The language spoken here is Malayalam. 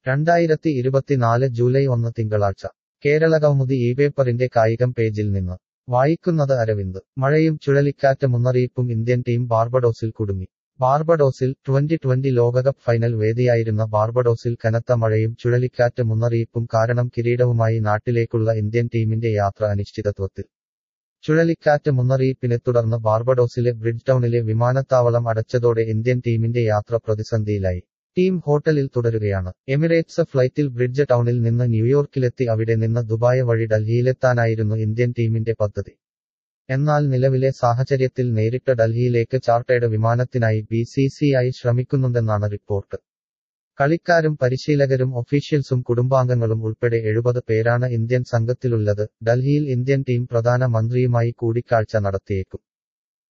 രണ്ടായിരത്തി ഇരുപത്തിനാല് ജൂലൈ ഒന്ന് തിങ്കളാഴ്ച കേരളകൗമുദി ഈ പേപ്പറിന്റെ കായികം പേജിൽ നിന്ന് വായിക്കുന്നത് അരവിന്ദ് മഴയും ചുഴലിക്കാറ്റ് മുന്നറിയിപ്പും ഇന്ത്യൻ ടീം ബാർബഡോസിൽ കുടുങ്ങി ബാർബഡോസിൽ ട്വന്റി ട്വന്റി ലോകകപ്പ് ഫൈനൽ വേദിയായിരുന്ന ബാർബഡോസിൽ കനത്ത മഴയും ചുഴലിക്കാറ്റ് മുന്നറിയിപ്പും കാരണം കിരീടവുമായി നാട്ടിലേക്കുള്ള ഇന്ത്യൻ ടീമിന്റെ യാത്ര അനിശ്ചിതത്വത്തിൽ ചുഴലിക്കാറ്റ് മുന്നറിയിപ്പിനെ തുടർന്ന് ബാർബഡോസിലെ ബ്രിഡ്ജ് ടൗണിലെ വിമാനത്താവളം അടച്ചതോടെ ഇന്ത്യൻ ടീമിന്റെ യാത്ര പ്രതിസന്ധിയിലായി ടീം ഹോട്ടലിൽ തുടരുകയാണ് എമിറേറ്റ്സ് ഫ്ലൈറ്റിൽ ബ്രിഡ്ജ് ടൗണിൽ നിന്ന് ന്യൂയോർക്കിലെത്തി അവിടെ നിന്ന് ദുബായ് വഴി ഡൽഹിയിലെത്താനായിരുന്നു ഇന്ത്യൻ ടീമിന്റെ പദ്ധതി എന്നാൽ നിലവിലെ സാഹചര്യത്തിൽ നേരിട്ട് ഡൽഹിയിലേക്ക് ചാർട്ടേഡ് വിമാനത്തിനായി ബി സി സി ഐ ശ്രമിക്കുന്നുണ്ടെന്നാണ് റിപ്പോർട്ട് കളിക്കാരും പരിശീലകരും ഒഫീഷ്യൽസും കുടുംബാംഗങ്ങളും ഉൾപ്പെടെ എഴുപത് പേരാണ് ഇന്ത്യൻ സംഘത്തിലുള്ളത് ഡൽഹിയിൽ ഇന്ത്യൻ ടീം പ്രധാന മന്ത്രിയുമായി കൂടിക്കാഴ്ച നടത്തിയേക്കും